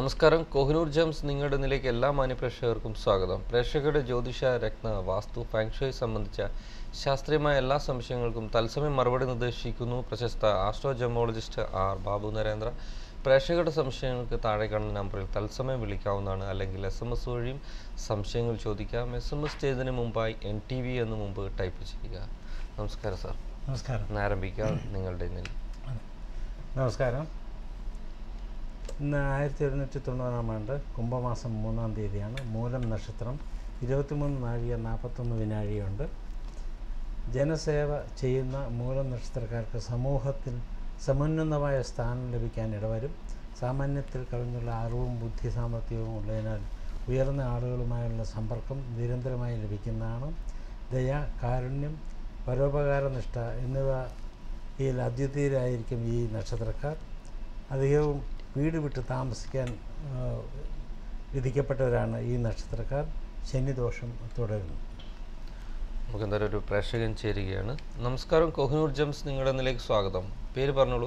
നമസ്കാരം കോഹിനൂർ ജംസ് നിങ്ങളുടെ നിലേക്ക് എല്ലാ മാന്യപ്രേക്ഷകർക്കും സ്വാഗതം പ്രേക്ഷകരുടെ ജ്യോതിഷ രത്ന വാസ്തു ഫാങ്ഷോയ് സംബന്ധിച്ച ശാസ്ത്രീയമായ എല്ലാ സംശയങ്ങൾക്കും തത്സമയം മറുപടി നിർദ്ദേശിക്കുന്നു പ്രശസ്ത astro gemologist R Babu Narendra പ്രേക്ഷകരുടെ സംശയങ്ങൾക്ക് താഴെ കാണുന്ന നമ്പറിൽ തത്സമയം വിളിക്കാവുന്നതാണ് അല്ലെങ്കിൽ എസ് എം എസ് വഴിയും സംശയങ്ങൾ ചോദിക്കാം എസ് എം എസ് ചെയ്തതിന് മുമ്പായി എൻ ടി വി എന്ന് മുമ്പ് ടൈപ്പ് ചെയ്യുക നമസ്കാരം സാർ നമസ്കാരം ഇന്ന് ആരംഭിക്കാം നിങ്ങളുടെ ഇന്നിൽ നമസ്കാരം ഇന്ന് ആയിരത്തി എഴുന്നൂറ്റി തൊണ്ണൂറാം ആണ്ട് കുംഭമാസം മൂന്നാം തീയതിയാണ് മൂലം നക്ഷത്രം ഇരുപത്തിമൂന്ന് നാഴിക നാൽപ്പത്തൊന്ന് വിനാഴിയുണ്ട് ജനസേവ ചെയ്യുന്ന മൂലം നക്ഷത്രക്കാർക്ക് സമൂഹത്തിൽ സമുന്നതമായ സ്ഥാനം ലഭിക്കാൻ ഇടവരും സാമാന്യത്തിൽ കവിഞ്ഞുള്ള അറിവും ബുദ്ധി സാമർഥ്യവും ഉള്ളതിനാൽ ഉയർന്ന ആളുകളുമായുള്ള സമ്പർക്കം നിരന്തരമായി ലഭിക്കുന്നതാണ് ദയ കാരുണ്യം പരോപകാരനിഷ്ഠ എന്നിവയിൽ അദ്വിതീയരായിരിക്കും ഈ നക്ഷത്രക്കാർ അധികവും വീട് വിട്ട് താമസിക്കാൻ ആ, വിധിക്കപ്പെട്ടവരാണ് ഈ നക്ഷത്രക്കാർ ശനിദോഷം തുടരുന്നു നമുക്ക് എന്തായാലും ഒരു പ്രേക്ഷകൻ ചേരുകയാണ് നമസ്കാരം കോഹിനൂർ ജംസ് നിങ്ങളുടെ നിലേക്ക് സ്വാഗതം പേര് പറഞ്ഞോളൂ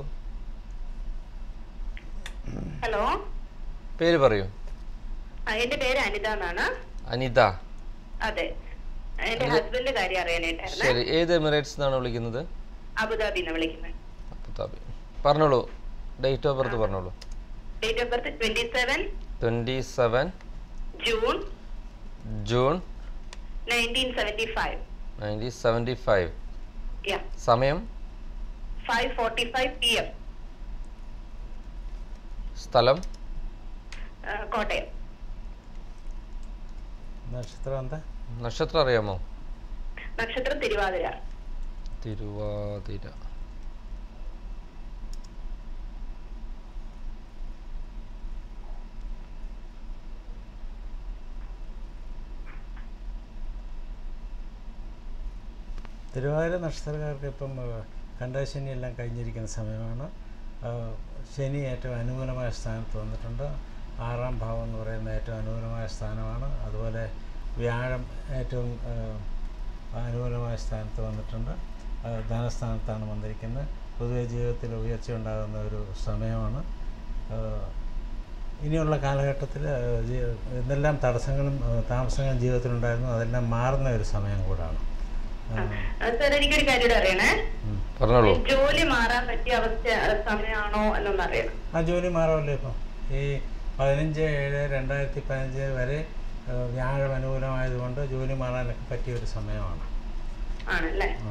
ഹലോ പേര് പറയൂ ആ, എന്റെ പേര് അനിത എന്നാണ് അനിത അതെ എന്റെ ഹസ്ബൻഡിന്റെ കാര്യം അറിയാനായിട്ടായിരുന്നു ശരി ഏത് എമിറേറ്റ്സ് എന്നാണ് വിളിക്കുന്നത് അബുദാബിന്ന് വിളിക്കുന്നത് അബുദാബി പറഞ്ഞോളൂ ഡേറ്റ് ഓഫ് ബർത്ത് പറഞ്ഞോളൂ date of birth twenty seven twenty seven June June nineteen seventy five nineteen seventy five yeah സമയം five forty five P M സ്ഥലം കോട്ടയം നക്ഷത്രം എന്താ നക്ഷത്രം അറിയാമോ നക്ഷത്രം തിരുവാതിര തിരുവാതിര തിരുവാതിര നക്ഷത്രക്കാർക്ക് ഇപ്പം കണ്ടശനി എല്ലാം കഴിഞ്ഞിരിക്കുന്ന സമയമാണ് ആ, ശനി ഏറ്റവും അനുകൂലമായ സ്ഥാനത്ത് വന്നിട്ടുണ്ട് ആറാം ഭാവം എന്ന് പറയുന്ന ഏറ്റവും അനുകൂലമായ സ്ഥാനമാണ് അതുപോലെ വ്യാഴം ഏറ്റവും ആ, അനുകൂലമായ സ്ഥാനത്ത് വന്നിട്ടുണ്ട് ആ, ധനസ്ഥാനത്താണ് വന്നിരിക്കുന്നത് പൊതുവെ ജീവിതത്തിൽ ഉയർച്ച ഉണ്ടാകുന്ന ഒരു സമയമാണ് ആ, ഇനിയുള്ള കാലഘട്ടത്തിൽ എന്തെല്ലാം തടസ്സങ്ങളും ആ, താമസങ്ങളും ജീവിതത്തിലുണ്ടായിരുന്നു അതെല്ലാം മാറുന്ന ഒരു സമയം കൂടാണ് ആ, സാർ എനിക്കൊരു കാര്യം കൂടെ അറിയണേ ഉം. പറഞ്ഞോളൂ ജോലി മാറാൻ പറ്റിയ അവസ്ഥ സമയമാണോ എന്നൊന്ന് അറിയണം ആ ജോലി മാറുമല്ലോ ഇപ്പം ഈ പതിനഞ്ച് ഏഴ് രണ്ടായിരത്തി പതിനഞ്ച് വരെ ആ, വ്യാഴം അനുകൂലമായതുകൊണ്ട് ജോലി മാറാനൊക്കെ പറ്റിയ ഒരു സമയമാണ് ആണല്ലേ ആ.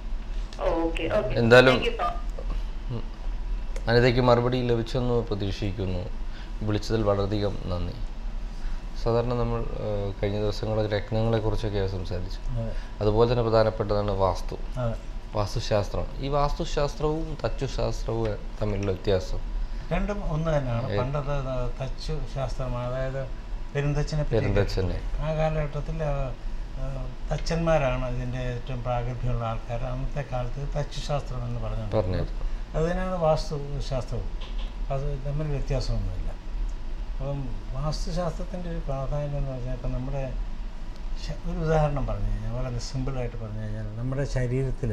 ഓക്കെ ഓക്കെ എന്തായാലും- താങ്ക് യു സോ ഉം. അനിതയ്ക്ക് മറുപടി ലഭിച്ചെന്ന് പ്രതീക്ഷിക്കുന്നു വിളിച്ചതിൽ വളരെയധികം നന്ദി സാധാരണ നമ്മൾ ആ, കഴിഞ്ഞ ദിവസങ്ങളിൽ രത്നങ്ങളെ കുറിച്ചൊക്കെയാണ് സംസാരിച്ചത് അതെ അതുപോലെ തന്നെ പ്രധാനപ്പെട്ടതാണ് വാസ്തു അതെ വാസ്തുശാസ്ത്രം ഈ വാസ്തുശാസ്ത്രവും തച്ചുശാസ്ത്രവും തമ്മിലുള്ള വ്യത്യാസം രണ്ടും ഒന്ന് തന്നെയാണ് പണ്ടത്തെ ആ, തച്ചു ശാസ്ത്രമാണ് അതായത് പെരുന്തച്ഛനെ പറ്റി പെരുന്തച്ഛനെ ആ കാലഘട്ടത്തിൽ ആ, ആ, തച്ചന്മാരാണ് ഇതിൻ്റെ ഏറ്റവും പ്രാഗൽഭ്യമുള്ള ആൾക്കാർ അന്നത്തെ കാലത്ത് തച്ചുശാസ്ത്രം എന്ന് പറഞ്ഞു പറഞ്ഞത് അത് തന്നെയാണ് വാസ്തു ശാസ്ത്രവും അത് തമ്മിൽ വ്യത്യാസമൊന്നുമില്ല അപ്പം വാസ്തുശാസ്ത്രത്തിൻ്റെ ഒരു പ്രാധാന്യം എന്ന് പറഞ്ഞാൽ ഇപ്പം നമ്മുടെ ശ- ഒരു ഉദാഹരണം പറഞ്ഞു കഴിഞ്ഞാൽ വളരെ സിമ്പിളായിട്ട് പറഞ്ഞു കഴിഞ്ഞാൽ നമ്മുടെ ശരീരത്തിൽ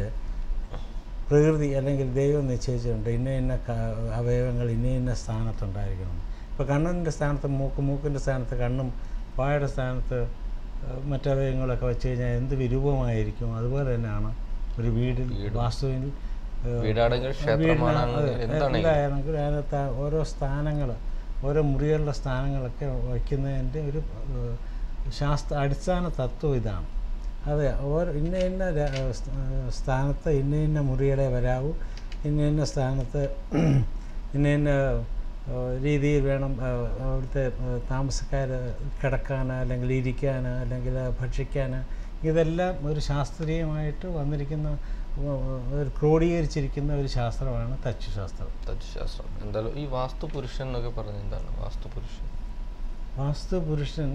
പ്രകൃതി അല്ലെങ്കിൽ ദൈവം നിശ്ചയിച്ചിട്ടുണ്ട് ഇന്ന ഇന്ന ക- അവയവങ്ങൾ ഇന്ന ഇന്ന സ്ഥാനത്തുണ്ടായിരിക്കണം ഇപ്പോൾ കണ്ണിൻ്റെ സ്ഥാനത്ത് മൂക്ക് മൂക്കിൻ്റെ സ്ഥാനത്ത് കണ്ണും വായുടെ സ്ഥാനത്ത് ഏഹ്, മറ്റവയവങ്ങളൊക്കെ വെച്ച് കഴിഞ്ഞാൽ എന്ത് വിരൂപമായിരിക്കും അതുപോലെ തന്നെയാണ് ഒരു വീടിൽ വാസ്തുവിൽ ഏഹ്, വീടാണെങ്കിൽ ക്ഷേത്രമാണെങ്കിൽ എന്താണെങ്കിലും എന്താണെങ്കിലും അതിനകത്ത് ആ ഓരോ സ്ഥാനങ്ങൾ ഓരോ മുറികളുടെ സ്ഥാനങ്ങളൊക്കെ വയ്ക്കുന്നതിൻ്റെ ഒരു ഏഹ്, ശാസ്ത്ര അടിസ്ഥാന തത്വം ഇതാണ് അതെ ഓരോ ഇന്ന ഇന്ന ര- ഏഹ് സ്ഥ- ഏഹ് സ്ഥാനത്ത് ഇന്ന ഇന്ന മുറികളെ വരാവൂ ഇന്ന ഇന്ന സ്ഥാനത്ത് ഇന്ന ഇന്ന ഏഹ്, രീതിയിൽ വേണം ഏഹ്, അവിടുത്തെ താമസക്കാർ കിടക്കാൻ അല്ലെങ്കിൽ ഇരിക്കാൻ അല്ലെങ്കിൽ ഭക്ഷിക്കാൻ ഇതെല്ലാം ഒരു ശാസ്ത്രീയമായിട്ട് വന്നിരിക്കുന്ന ഏഹ്, ഒരു ക്രോഡീകരിച്ചിരിക്കുന്ന ഒരു ശാസ്ത്രമാണ് തച്ചുശാസ്ത്രം തച്ചുശാസ്ത്രം എന്തായാലും ഈ വാസ്തു പുരുഷൻ എന്നൊക്കെ പറഞ്ഞ എന്താണ് വാസ്തു പുരുഷൻ വാസ്തു പുരുഷൻ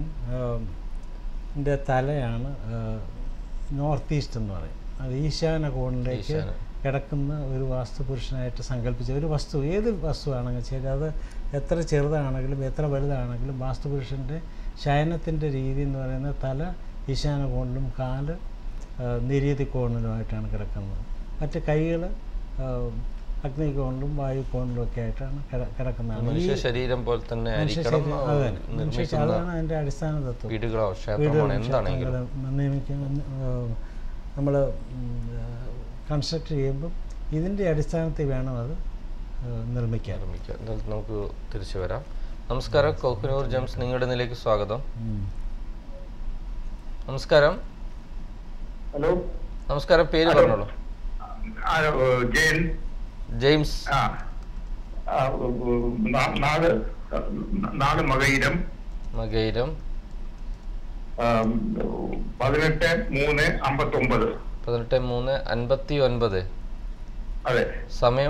ൻ്റെ തലയാണ് നോർത്ത് ഈസ്റ്റ് എന്ന് പറയും അത് ഈശാന കോണിലേക്ക് ഈശാന. കിടക്കുന്ന ഒരു വാസ്തു പുരുഷനായിട്ട് സങ്കല്പിച്ച ഒരു വസ്തു ഏത് വസ്തുവാണെങ്കിലും ശരി അത് എത്ര ചെറുതാണെങ്കിലും എത്ര വലുതാണെങ്കിലും വാസ്തു പുരുഷൻ്റെ ശയനത്തിൻ്റെ രീതി എന്ന് പറയുന്നത് തല ഈശാന കോണിലും കാല് ആ, നിര്യതി കോണിലുമായിട്ടാണ് കിടക്കുന്നത് മറ്റ് കൈകൾ അഗ്നി കൊണ്ടും വായു കൊണ്ടും ഒക്കെ ആയിട്ടാണ് കിട- കിടക്കുന്നതാണ് ഈ മനുഷ്യ ശരീരം പോലെ തന്നെ മനുഷ്യ ആയിരിക്കണം ശരീരം അത് തന്നെ. മനുഷ്യ നിർമ്മിക്കുന്ന അതാണ് അതിൻ്റെ അടിസ്ഥാന തത്വം വീടുകളോ ക്ഷേത്രമോ വീടുകളും എന്താണെങ്കിലും ക്ഷേത്രങ്ങളും നിയമിക്കുന്ന നമ്മൾ കൺസ്ട്രക്ട് ചെയ്യുമ്പം ഇതിൻ്റെ അടിസ്ഥാനത്തിൽ വേണം അത് ഏഹ്, നിർമ്മിക്കാൻ നിർമ്മിക്കുക എന്തായാലും നമുക്ക് തിരിച്ചു വരാം നമസ്കാരം കോഹിനൂർ ജെംസ് നിങ്ങളുടെ നിലേക്ക് സ്വാഗതം ഉം. നമസ്കാരം ഹലോ നമസ്കാരം പേര് ഹലോ. പറഞ്ഞോളൂ ആ, ജയൻ ജെയിംസ് ആ ആ, നാ- നാട് നാട് മകയിരം മകൈരം ആ, പതിനെട്ട് മൂന്ന് അമ്പത്തൊമ്പത് പതിനെട്ട് മൂന്ന് അൻപത്തി ഒൻപത് അതെ സമയം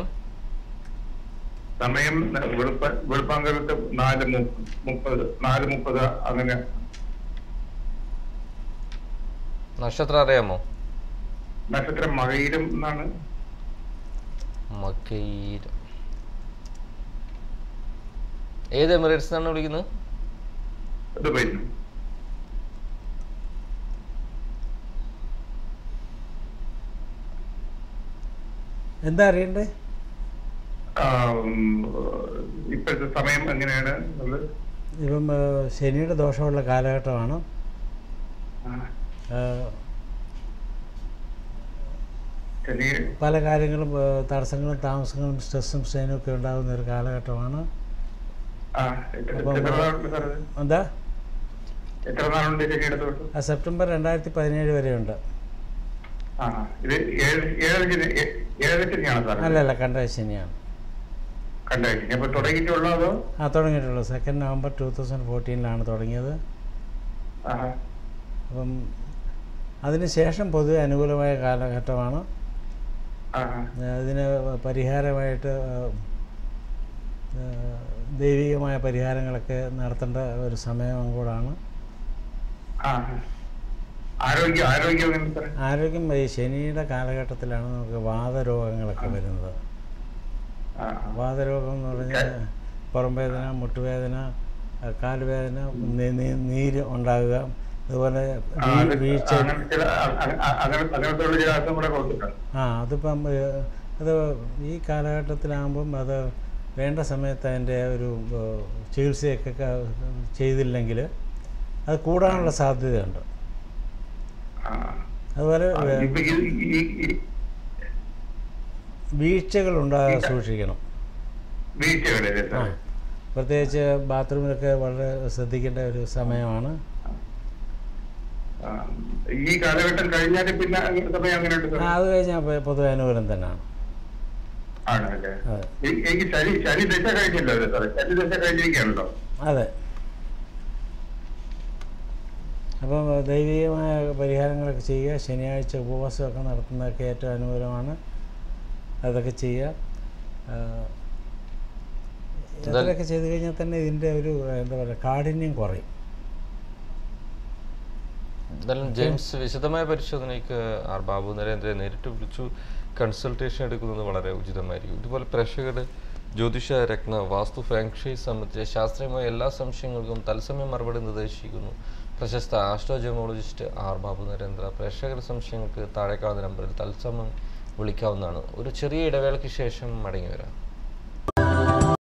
സമയം വെളുപ്പ വെളുപ്പാങ്കലത്ത് നാല് മു- മുപ്പത് നാല് മുപ്പത് അങ്ങനെ നക്ഷത്രം അറിയാമോ നക്ഷത്രം മകയിരം എന്നാണ് മകൈരം ഏത് എമിറേറ്റ്സ് എന്നാണ് വിളിക്കുന്നത് ഇത് വരുന്നു എന്താ അറിയണ്ടേ ആ, ഉം, ഇപ്പോഴത്തെ സമയം എങ്ങനെയാണ് ഉള്ളത്? ഇപ്പം ഏഹ്, ശനിയുടെ ദോഷമുള്ള കാലഘട്ടമാണ് ആ, ഏഹ്, ശനി പല കാര്യങ്ങളും ഏഹ്, തടസ്സങ്ങളും താമസങ്ങളും സ്ട്രെസ്സും സ്ട്രെയിനും ഒക്കെ ഉണ്ടാകുന്ന ഒരു കാലഘട്ടമാണ് ആ, എത്ര എത്ര നാളുണ്ട് സാർ ഇത്? എന്താ എത്ര നാളുണ്ട് ശനിയുടെ ദിവസം ആ സെപ്റ്റംബർ രണ്ടായിരത്തി പതിനേഴ് വരെയുണ്ട് ആ ഇത് ഏഴ് ഏഴര ശനി ഏ- ഏഴര ശനിയാണോ സാർ അല്ലല്ല കണ്ട ശനിയാണ് കണ്ടായി അപ്പൊ തുടങ്ങിയിട്ടുള്ളോ അതോ ആ തുടങ്ങിയിട്ടുള്ളൂ സെക്കൻഡ് നവംബർ ടു തൗസൻഡ് ഫോർട്ടീനിലാണ് തുടങ്ങിയത് ആഹാ. അപ്പം അതിനുശേഷം പൊതുവെ അനുകൂലമായ കാലഘട്ടമാണ് ആഹാ. അതിന് പരിഹാരമായിട്ട് ഏഹ്, ദൈവികമായ പരിഹാരങ്ങളൊക്കെ നടത്തേണ്ട ഒരു സമയം കൂടാണ് ആഹാ. ആരോഗ്യം ആരോഗ്യം എങ്ങനെ സാർ ആരോഗ്യം ഈ ശനിയുടെ കാലഘട്ടത്തിലാണ് നമുക്ക് വാതരോഗങ്ങളൊക്കെ വരുന്നത് ആഹാ. വാതരോഗം എന്ന് പറഞ്ഞാൽ പുറംവേദന മുട്ടുവേദന ആ, കാലുവേദന നീ- നീ- നീര് ഉണ്ടാകുക അതുപോലെ ആ, വീ- അത് വീഴ്ച അങ്ങനെ ചില അ- അ- അ- അങ്ങനെ അങ്ങനത്തെ ചില അസുഖം കൂടെ കൊടുത്തിട്ടുണ്ട് ആ അതിപ്പം ഏഹ്, അത് ഈ കാലഘട്ടത്തിലാകുമ്പം അത് വേണ്ട സമയത്ത് അതിൻ്റെ ഒരു ഏഹ്, ചികിത്സയൊക്കെ ക- ചെയ്തില്ലെങ്കിൽ അത് കൂടാനുള്ള സാധ്യതയുണ്ട് ആ. അതുപോലെ ആ, ഏഹ്, ഇപ്പൊ ഈ- ഈ- ഈ വീഴ്ചകൾ ഉണ്ടാകാതെ സൂക്ഷിക്കണം വീഴ്ചകളില്ലേ ആ സാർ പ്രത്യേകിച്ച് ബാത്റൂമിലൊക്കെ വളരെ ശ്രദ്ധിക്കേണ്ട ഒരു സമയമാണ് ആ. ഈ കാലഘട്ടം കഴിഞ്ഞാൽ പിന്നെ അങ്ങനെ സമയം അങ്ങനെയുണ്ട് ആ, സാർ അത് കഴിഞ്ഞാൽ പൊ- പൊതുവെ അനുകൂലം തന്നെയാണ് ആണല്ലേ അതെ ഈ- എനിക്ക് ശനി ശനി ദശ കഴിഞ്ഞല്ലോ അല്ലേ സാറേ ശനി ദശ കഴിഞ്ഞിരിക്കുകയാണല്ലോ അതെ അപ്പം ദൈവികമായ പരിഹാരങ്ങളൊക്കെ ചെയ്യുക ശനിയാഴ്ച ഉപവാസമൊക്കെ നടത്തുന്നതൊക്കെ ഏറ്റവും അനുകൂലമാണ് അതൊക്കെ ചെയ്യുക ആ, ഇതൊക്കെ ചെയ്ത് കഴിഞ്ഞാൽ തന്നെ ഇതിൻ്റെ ഒരു എന്താ പറയുക കാഠിന്യം കുറയും എന്തായാലും ജെയിംസ് വിശദമായ പരിശോധനയ്ക്ക് ആർ ബാബു നരേന്ദ്രനെ നേരിട്ട് വിളിച്ചു കൺസൾട്ടേഷൻ എടുക്കുന്നത് വളരെ ഉചിതമായിരിക്കും ഇതുപോലെ പ്രേക്ഷകരുടെ ജ്യോതിഷ രത്ന വാസ്തു ഫാങ്ഷി സംബന്ധിച്ച ശാസ്ത്രീയമായ എല്ലാ സംശയങ്ങൾക്കും തത്സമയം മറുപടി നിർദ്ദേശിക്കുന്നു പ്രശസ്ത ആസ്ട്രോജമോളജിസ്റ്റ് ആർ ബാബു നരേന്ദ്ര പ്രേക്ഷകരുടെ സംശയങ്ങൾക്ക് താഴെ കാണുന്ന നമ്പറിൽ തത്സമയം വിളിക്കാവുന്നതാണ് ഒരു ചെറിയ ഇടവേളയ്ക്ക് ശേഷം മടങ്ങി വരാം